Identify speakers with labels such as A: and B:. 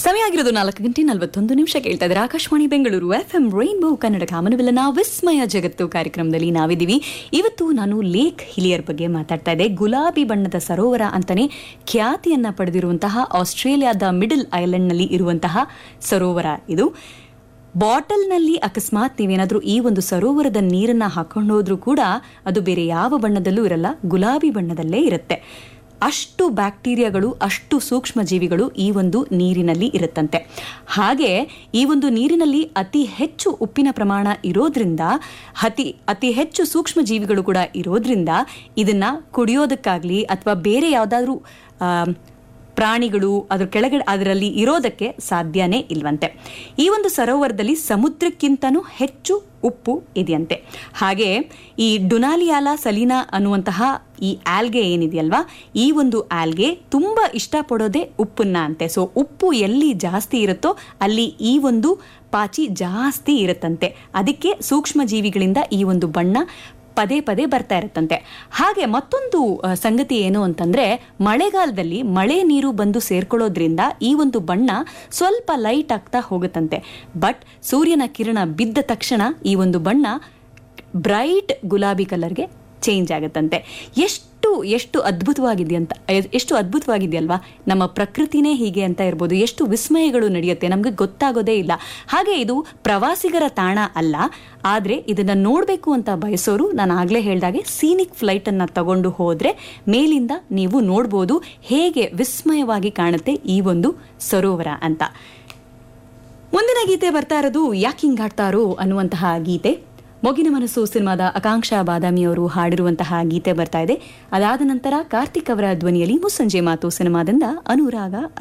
A: ಸಮಯ ಆಗಿರೋದು ನಾಲ್ಕು ಗಂಟೆ ನಲವತ್ತೊಂದು ನಿಮಿಷ ಕೇಳ್ತಾ ಇದ್ದಾರೆ Akashvani Bengaluru F M rainbow Kannada ಕಾಮನವಿಲ್ಲನ ವಿಸ್ಮಯ ಜಗತ್ತು ಕಾರ್ಯಕ್ರಮದಲ್ಲಿ ನಾವಿದ್ದೀವಿ ಇವತ್ತು ನಾನು ಲೇಕ್ ಹಿಲಿಯರ್ ಬಗ್ಗೆ ಮಾತಾಡ್ತಾ ಇದ್ದೆ ಗುಲಾಬಿ ಬಣ್ಣದ ಸರೋವರ ಅಂತಾನೆ ಖ್ಯಾತಿಯನ್ನ ಪಡೆದಿರುವಂತಹ ಆಸ್ಟ್ರೇಲಿಯಾದ ಮಿಡಲ್ ಐಲ್ಯಾಂಡ್ನಲ್ಲಿ ಇರುವಂತಹ ಸರೋವರ ಇದು ಬಾಟಲ್ನಲ್ಲಿ ಅಕಸ್ಮಾತ್ ನೀವೇನಾದರೂ ಈ ಒಂದು ಸರೋವರದ ನೀರನ್ನ ಹಾಕೊಂಡು ಹೋದ್ರೂ ಕೂಡ ಅದು ಬೇರೆ ಯಾವ ಬಣ್ಣದಲ್ಲೂ ಇರಲ್ಲ ಗುಲಾಬಿ ಬಣ್ಣದಲ್ಲೇ ಇರುತ್ತೆ ಅಷ್ಟು ಬ್ಯಾಕ್ಟೀರಿಯಾಗಳು ಅಷ್ಟು ಸೂಕ್ಷ್ಮ ಜೀವಿಗಳು ಈ ಒಂದು ನೀರಿನಲ್ಲಿ ಇರುತ್ತಂತೆ ಹಾಗೆ ಈ ಒಂದು ನೀರಿನಲ್ಲಿ ಅತಿ ಹೆಚ್ಚು ಉಪ್ಪಿನ ಪ್ರಮಾಣ ಇರೋದ್ರಿಂದ ಅತಿ ಅತಿ ಹೆಚ್ಚು ಸೂಕ್ಷ್ಮ ಜೀವಿಗಳು ಕೂಡ ಇರೋದ್ರಿಂದ ಇದನ್ನ ಕುಡಿಯೋದಕ್ಕಾಗ್ಲಿ ಅಥವಾ ಬೇರೆ ಯಾವುದಾದ್ರೂ ಪ್ರಾಣಿಗಳು ಅದ್ರ ಕೆಳಗಡೆ ಅದರಲ್ಲಿ ಇರೋದಕ್ಕೆ ಸಾಧ್ಯನೇ ಇಲ್ವಂತೆ ಈ ಒಂದು ಸರೋವರದಲ್ಲಿ ಸಮುದ್ರಕ್ಕಿಂತನೂ ಹೆಚ್ಚು ಉಪ್ಪು ಇದೆಯಂತೆ ಹಾಗೆ ಈ ಡುನಾಲಿಯಾಲ ಸಲೀನಾ ಅನ್ನುವಂತಹ ಈ ಆಲ್ಗೆ ಏನಿದೆಯಲ್ವಾ ಈ ಒಂದು ಆಲ್ಗೆ ತುಂಬಾ ಇಷ್ಟಪಡೋದೇ ಉಪ್ಪನ್ನ ಅಂತೆ ಸೊ ಉಪ್ಪು ಎಲ್ಲಿ ಜಾಸ್ತಿ ಇರುತ್ತೋ ಅಲ್ಲಿ ಈ ಒಂದು ಪಾಚಿ ಜಾಸ್ತಿ ಇರುತ್ತಂತೆ ಅದಕ್ಕೆ ಸೂಕ್ಷ್ಮ ಜೀವಿಗಳಿಂದ ಈ ಒಂದು ಬಣ್ಣ ಪದೇ ಪದೇ ಬರ್ತಾ ಇರುತ್ತಂತೆ ಹಾಗೆ ಮತ್ತೊಂದು ಆ, ಸಂಗತಿ ಏನು ಅಂತಂದ್ರೆ ಮಳೆಗಾಲದಲ್ಲಿ ಮಳೆ ನೀರು ಬಂದು ಸೇರ್ಕೊಳ್ಳೋದ್ರಿಂದ ಈ ಒಂದು ಬಣ್ಣ ಸ್ವಲ್ಪ ಲೈಟ್ ಆಗ್ತಾ ಹೋಗುತ್ತಂತೆ ಬಟ್ ಸೂರ್ಯನ ಕಿರಣ ಬಿದ್ದ ತಕ್ಷಣ ಈ ಒಂದು ಬಣ್ಣ ಬ್ರೈಟ್ ಗುಲಾಬಿ ಕಲರ್ಗೆ ಚೇಂಜ್ ಆಗುತ್ತಂತೆ ಎಷ್ಟು ಎಷ್ಟು ಅದ್ಭುತವಾಗಿದೆಯಂತ ಎಷ್ಟು ಅದ್ಭುತವಾಗಿದೆಯಲ್ವಾ ನಮ್ಮ ಪ್ರಕೃತಿನೇ ಹೀಗೆ ಅಂತ ಇರ್ಬೋದು ಎಷ್ಟು ವಿಸ್ಮಯಗಳು ನಡೆಯುತ್ತೆ ನಮಗೆ ಗೊತ್ತಾಗೋದೇ ಇಲ್ಲ ಹಾಗೆ ಇದು ಪ್ರವಾಸಿಗರ ತಾಣ ಅಲ್ಲ ಆದರೆ ಇದನ್ನ ನೋಡಬೇಕು ಅಂತ ಬಯಸೋರು ನಾನು ಆಗಲೇ ಹೇಳ್ದಾಗೆ ಸೀನಿಕ್ ಫ್ಲೈಟ್ ಅನ್ನ ತಗೊಂಡು ಹೋದ್ರೆ ಮೇಲಿಂದ ನೀವು ನೋಡ್ಬೋದು ಹೇಗೆ ವಿಸ್ಮಯವಾಗಿ ಕಾಣುತ್ತೆ ಈ ಒಂದು ಸರೋವರ ಅಂತ ಮುಂದಿನ ಗೀತೆ ಬರ್ತಾ ಇರೋದು ಯಾಕಿಂಗ್ ಆಡ್ತಾರೋ ಅನ್ನುವಂತಹ ಗೀತೆ ಮೊಗಿನ ಮನಸ್ಸು ಸಿನಿಮಾದ ಆಕಾಂಕ್ಷಾ ಬಾದಾಮಿ ಅವರು ಹಾಡಿರುವಂತಹ ಗೀತೆ ಬರ್ತಾ ಇದೆ ಅದಾದ ನಂತರ ಕಾರ್ತಿಕ್ ಅವರ ಧ್ವನಿಯಲ್ಲಿ ಮುಸ್ಸಂಜೆ ಮಾತು ಸಿನಿಮಾದಿಂದ ಅನುರಾಗ